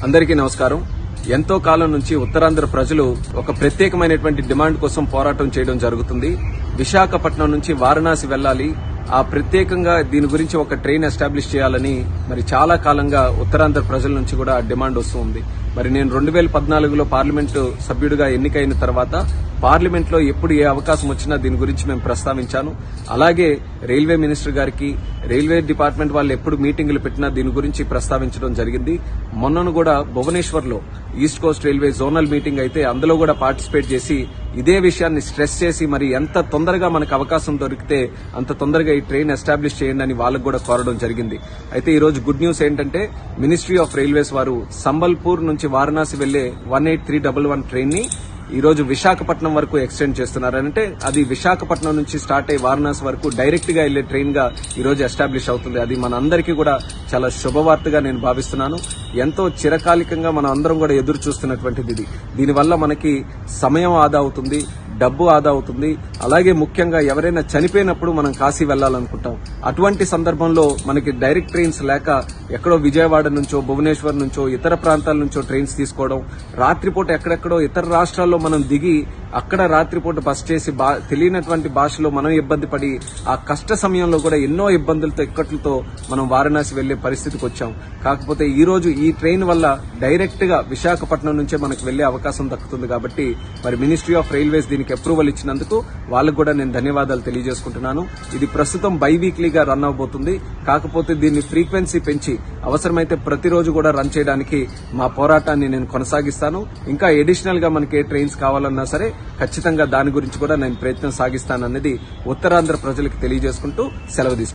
అందరికీ నమస్కారం ఎంతో కాలం నుంచి ఉత్తరాంధ్ర ప్రజలు ఒక ప్రత్యేకమైనటువంటి డిమాండ్ కోసం పోరాటం చేయడం జరుగుతుంది విశాఖపట్నం నుంచి వారణాసి వెళ్ళాలి ఆ ప్రత్యేకంగా దీని గురించి ఒక ట్రైన్ ఎస్టాబ్లిష్ చేయాలని మరి చాలా కాలంగా ఉత్తరాంధ్ర ప్రజల నుంచి కూడా ఆ డిమాండ్ వస్తూ ఉంది మరి నేను రెండు వేల పద్నాలుగులో పార్లమెంటు సభ్యుడిగా ఎన్నికైన తర్వాత పార్లమెంట్ లో ఎప్పుడు ఏ అవకాశం వచ్చినా దీని గురించి మేము ప్రస్తావించాను అలాగే రైల్వే మినిస్టర్ గారికి రైల్వే డిపార్ట్మెంట్ వాళ్ళు ఎప్పుడు మీటింగులు పెట్టినా దీని గురించి ప్రస్తావించడం జరిగింది మొన్నను కూడా భువనేశ్వర్ లో east coast railway zonal meeting అయితే అందులో కూడా పార్టిసిపేట్ చేసి ఇదే విషయాన్ని స్ట్రెస్ చేసి మరి ఎంత తొందరగా మనకు అవకాశం దొరికితే అంత తొందరగా ఈ ట్రైన్ ఎస్టాబ్లిష్ చేయండి అని వాళ్ళకు కూడా కోరడం జరిగింది అయితే ఈ రోజు గుడ్ న్యూస్ ఏంటంటే మినిస్ట్రీ ఆఫ్ రైల్వేస్ వారు సంబల్పూర్ నుంచి వారణాసి వెళ్లే one eight three double one train ని ఈ రోజు విశాఖపట్నం వరకు ఎక్స్టెండ్ చేస్తున్నారు అంటే అది విశాఖపట్నం నుంచి స్టార్ట్ అయ్యి వారణాసి వరకు డైరెక్ట్ గా వెళ్లే ట్రైన్ గా ఈ రోజు ఎస్టాబ్లిష్ అవుతుంది అది మన అందరికీ కూడా చాలా శుభవార్తగా నేను భావిస్తున్నాను ఎంతో చిరకాలికంగా మనం అందరం కూడా ఎదురు చూస్తున్నటువంటిది ఇది దీనివల్ల మనకి సమయం ఆదా అవుతుంది డబ్బు ఆదా అవుతుంది అలాగే ముఖ్యంగా ఎవరైనా చనిపోయినప్పుడు మనం కాశీ వెళ్లాలనుకుంటాం అటువంటి సందర్భంలో మనకి డైరెక్ట్ ట్రైన్స్ లేక ఎక్కడో విజయవాడ నుంచో భువనేశ్వర్ నుంచో ఇతర ప్రాంతాల నుంచో ట్రైన్స్ తీసుకోవడం రాత్రిపూట ఎక్కడెక్కడో ఇతర రాష్ట్రాల్లో మనం దిగి అక్కడ రాత్రిపూట బస్ చేసి బా- తెలియనటువంటి భాషలో మనం ఇబ్బంది పడి ఆ కష్ట సమయంలో కూడా ఎన్నో ఇబ్బందులతో ఇక్కట్లతో మనం వారణాసి వెళ్లే పరిస్థితికి వచ్చాం కాకపోతే ఈ రోజు ఈ ట్రైన్ వల్ల డైరెక్ట్ గా విశాఖపట్నం నుంచే మనకు వెళ్లే అవకాశం దక్కుతుంది కాబట్టి మరి మినిస్ట్రీ ఆఫ్ రైల్వేస్ దీనికి అప్రూవల్ ఇచ్చినందుకు వాళ్ళకు కూడా నేను ధన్యవాదాలు తెలియజేసుకుంటున్నాను ఇది ప్రస్తుతం బై వీక్లీగా రన్ అవబోతుంది కాకపోతే దీన్ని ఫ్రీక్వెన్సీ పెంచి అవసరమైతే ప్రతిరోజు కూడా రన్ చేయడానికి మా పోరాటాన్ని నేను కొనసాగిస్తాను ఇంకా ఎడిషనల్ గా మనకి ఏ ట్రైన్స్ కావాలన్నా సరే ఖచ్చితంగా దాని గురించి కూడా నేను ప్రయత్నం సాగిస్తానన్నది ఉత్తరాంధ్ర ప్రజలకు తెలియజేసుకుంటూ సెలవు తీసుకుంటాను